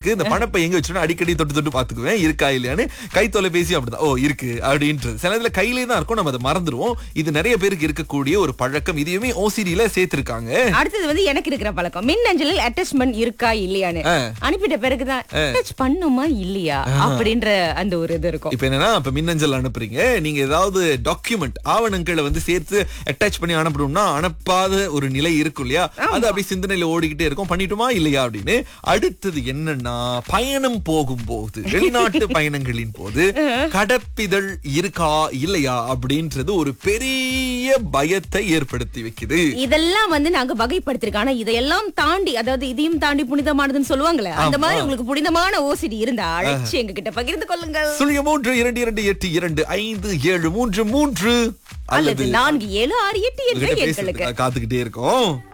இருக்கு இந்த பணப்பை எங்க வச்சுனா அடிக்கடி தொட்டு தொட்டு பாத்துக்குவேன் இருக்கா இல்லையான்னு கை தொலைபேசி அப்படிதான் ஓ இருக்கு அப்படின்றது சில இதுல கையிலே தான் இருக்கும் நம்ம அதை மறந்துடுவோம் இது நிறைய பேருக்கு இருக்கக்கூடிய ஒரு பழக்கம் இதையுமே ஓசிடியில சேர்த்திருக்காங்க அடுத்தது வந்து எனக்கு இருக்கிற பழக்கம் மின்னஞ்சலில் அட்டாச்மெண்ட் இருக்கா இல்லையான்னு அனுப்பிட்ட பிறகுதான் அட்டாச் பண்ணுமா இல்லையா அப்படின்ற அந்த ஒரு இது இருக்கும் இப்ப என்னன்னா இப்ப மின்னஞ்சல் அனுப்புறீங்க நீங்க ஏதாவது டாக்குமெண்ட் ஆவணங்களை வந்து சேர்த்து அட்டாச் பண்ணி அனுப்பணும்னா அனுப்பாத ஒரு நிலை இருக்கும் இல்லையா அது அப்படியே சிந்தனையில ஓடிக்கிட்டே இருக்கும் பண்ணிட்டுமா இல்லையா அப்படின்னு அடுத்தது என்னன்னா பயணம் போகும்போது வெளிநாட்டு பயணங்களின் போது கடப்பிதழ் இருக்கா இல்லையா அப்படின்றது ஒரு பெரிய பயத்தை ஏற்படுத்தி வைக்குது இதெல்லாம் வந்து நாங்க வகைப்படுத்திருக்கோம் ஆனா இதையெல்லாம் தாண்டி அதாவது இதையும் தாண்டி புனிதமானதுன்னு சொல்லுவாங்களே அந்த மாதிரி உங்களுக்கு புனிதமான ஓசிடி இருந்தா அழைச்சு எங்க கிட்ட பகிர்ந்து கொள்ளுங்கள் சுழிய மூன்று இரண்டு இரண்டு எட்டு இரண்டு ஐந்து ஏழு மூன்று மூன்று அல்லது நான்கு ஏழு ஆறு எட்டு என்ற உங்ககிட்ட எண்களுக்கு பேசுறதுக்கு காத்துக்கிட்டே இருக்கோம்